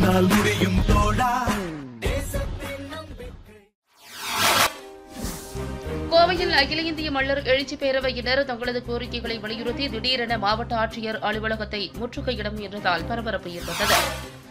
உன்னால் முடியும் தோழா கோவையில் அகில இந்திய மல்லர் எழுச்சி பேரவையினர் தங்களது கோரிக்கைகளை வலியுறுத்தி திடீரென மாவட்ட ஆட்சியர் அலுவலகத்தை முற்றுகையிட முயன்றதால் பரபரப்பு ஏற்பட்டது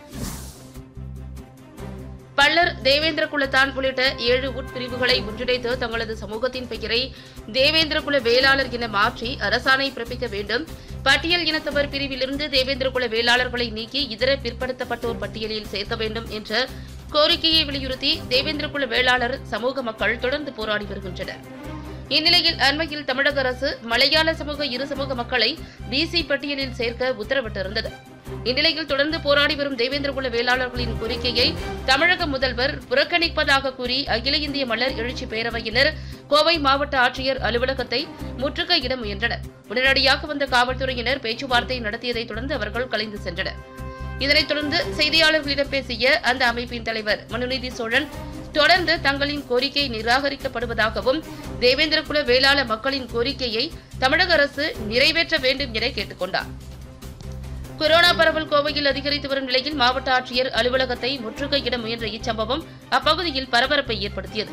பல்லர் தேவேந்திர குலத்தான் உள்ளிட்ட ஏழு உட்பிரிவுகளை ஒன்றிணைத்து தங்களது சமூகத்தின் பெயரை தேவேந்திர குல வேளாளர் என மாற்றி அரசாணை பிறப்பிக்க வேண்டும் பட்டியல் இனத்தவர் பிரிவிலிருந்து தேவேந்திர குல வேளாளர்களை நீக்கி இதர பிற்படுத்தப்பட்டோர் பட்டியலில் சேர்க்க வேண்டும் என்ற கோரிக்கையை வலியுறுத்தி தேவேந்திர குல வேளாளர் சமூக மக்கள் தொடர்ந்து போராடி வருகின்றனர் இந்நிலையில் அண்மையில் தமிழக அரசு மலையாள சமூக இரு சமூக மக்களை பிசி பட்டியலில் சேர்க்க உத்தரவிட்டிருந்தது இந்நிலையில் தொடர்ந்து போராடி வரும் தேவேந்திரகுல வேளாளர்களின் கோரிக்கையை தமிழக முதல்வர் புறக்கணிப்பதாக கூறி அகில இந்திய மலர் எழுச்சி பேரவையினர் கோவை மாவட்ட ஆட்சியர் அலுவலகத்தை முற்றுகையிட முயன்றனர் உடனடியாக வந்த காவல்துறையினர் பேச்சுவார்த்தை நடத்தியதைத் தொடர்ந்து அவர்கள் கலைந்து சென்றனர் இதனைத் தொடர்ந்து செய்தியாளர்களிடம் பேசிய அந்த அமைப்பின் தலைவர் மனுநீதி சோழன் தொடர்ந்து தங்களின் கோரிக்கை நிராகரிக்கப்படுவதாகவும் தேவேந்திரகுல வேளாள மக்களின் கோரிக்கையை தமிழக அரசு நிறைவேற்ற வேண்டும் என கேட்டுக் கொண்டார் கொரோனா பரவல் கோவையில் அதிகரித்து வரும் நிலையில் மாவட்ட ஆட்சியர் அலுவலகத்தை முற்றுகையிட முயன்ற இச்சம்பவம் அப்பகுதியில் பரபரப்பை ஏற்படுத்தியது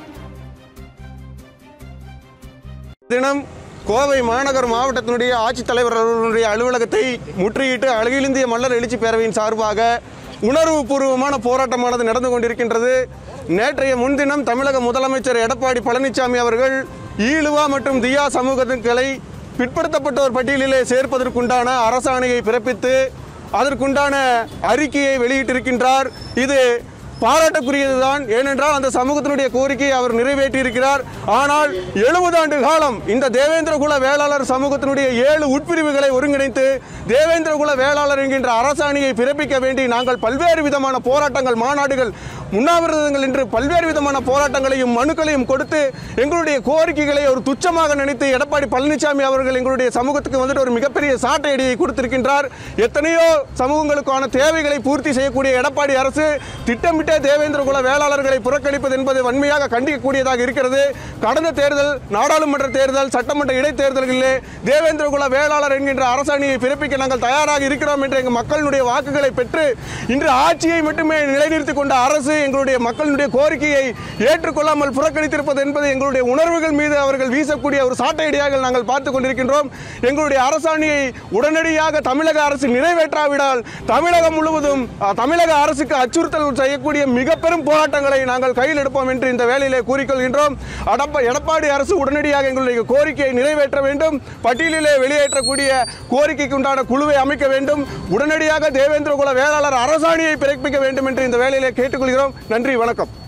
தினம் கோவை மாநகர் மாவட்டத்தினுடைய ஆட்சித்தலைவர் அவர்களுடைய அலுவலகத்தை முற்றுகையிட்டு அகில இந்திய மல்லர் எழுச்சி பேரவையின் சார்பாக உணர்வுபூர்வமான போராட்டமானது நடந்து கொண்டிருக்கின்றது நேற்றைய முன்தினம் தமிழக முதலமைச்சர் எடப்பாடி பழனிசாமி அவர்கள் ஈழுவா மற்றும் தியா சமூகத்துக்களை பிற்படுத்தப்பட்டோர் பட்டியலிலே சேர்ப்பதற்குண்டான அரசாணையை பிறப்பித்து அதற்குண்டான அறிக்கையை வெளியிட்டிருக்கின்றார் இது பாராட்டக்குரியதுதான் ஏனென்றால் அந்த சமூகத்தினுடைய கோரிக்கையை அவர் நிறைவேற்றியிருக்கிறார் ஆனால் எழுபது ஆண்டு காலம் இந்த தேவேந்திர குல வேளாளர் சமூகத்தினுடைய ஏழு உட்பிரிவுகளை ஒருங்கிணைத்து தேவேந்திர குல வேளாளர் என்கின்ற அரசாணையை பிறப்பிக்க வேண்டி நாங்கள் பல்வேறு விதமான போராட்டங்கள் மாநாடுகள் உண்ணாவிரதங்கள் என்று பல்வேறு விதமான போராட்டங்களையும் மனுக்களையும் கொடுத்து எங்களுடைய கோரிக்கைகளை ஒரு துச்சமாக நினைத்து எடப்பாடி பழனிசாமி அவர்கள் எங்களுடைய சமூகத்துக்கு வந்துட்டு ஒரு மிகப்பெரிய சாட்டை அடியை கொடுத்திருக்கின்றார் எத்தனையோ சமூகங்களுக்கான தேவைகளை பூர்த்தி செய்யக்கூடிய எடப்பாடி அரசு திட்டமிட்ட தேவேந்திர குல வேளாளர்களை புறக்கணிப்பது என்பது வன்மையாக கண்டிக்கக்கூடியதாக இருக்கிறது கடந்த தேர்தல் நாடாளுமன்ற தேர்தல் சட்டமன்ற இடைத்தேர்தல்களிலே தேவேந்திர குல வேளாளர் என்கின்ற அரசாணையை பிறப்பிக்க நாங்கள் தயாராக இருக்கிறோம் என்ற எங்கள் மக்களுடைய வாக்குகளை பெற்று இன்று ஆட்சியை மட்டுமே நிலைநிறுத்திக் கொண்ட அரசு எங்களுடைய மக்களுடைய கோரிக்கையை ஏற்றுக்கொள்ளாமல் புறக்கணித்திருப்பது என்பது எங்களுடைய உணர்வுகள் மீது அவர்கள் வீசக்கூடிய ஒரு சாட்டையடியாக நாங்கள் பார்த்து கொண்டிருக்கின்றோம் எங்களுடைய அரசாணையை உடனடியாக தமிழக அரசு நிறைவேற்றாவிடால் தமிழகம் முழுவதும் அஹ், தமிழக அரசுக்கு அச்சுறுத்தல் செய்யக்கூடிய மிக பெரும் போராட்டங்களை நாங்கள் கையில் எடுப்போம் என்று இந்த வேளையிலே கூறிக்கொள்கின்றோம் அடப்ப எடப்பாடி அரசு உடனடியாக எங்களுடைய கோரிக்கையை நிறைவேற்ற வேண்டும் பட்டியலிலே வெளியேற்றக்கூடிய கோரிக்கைக்கு உண்டான குழுவை அமைக்க வேண்டும் உடனடியாக தேவேந்திர குல வேளாளர் அரசாணையை பிறப்பிக்க வேண்டும் என்று இந்த வேளையிலே கேட்டுக்கொள்கிறோம் நன்றி வணக்கம்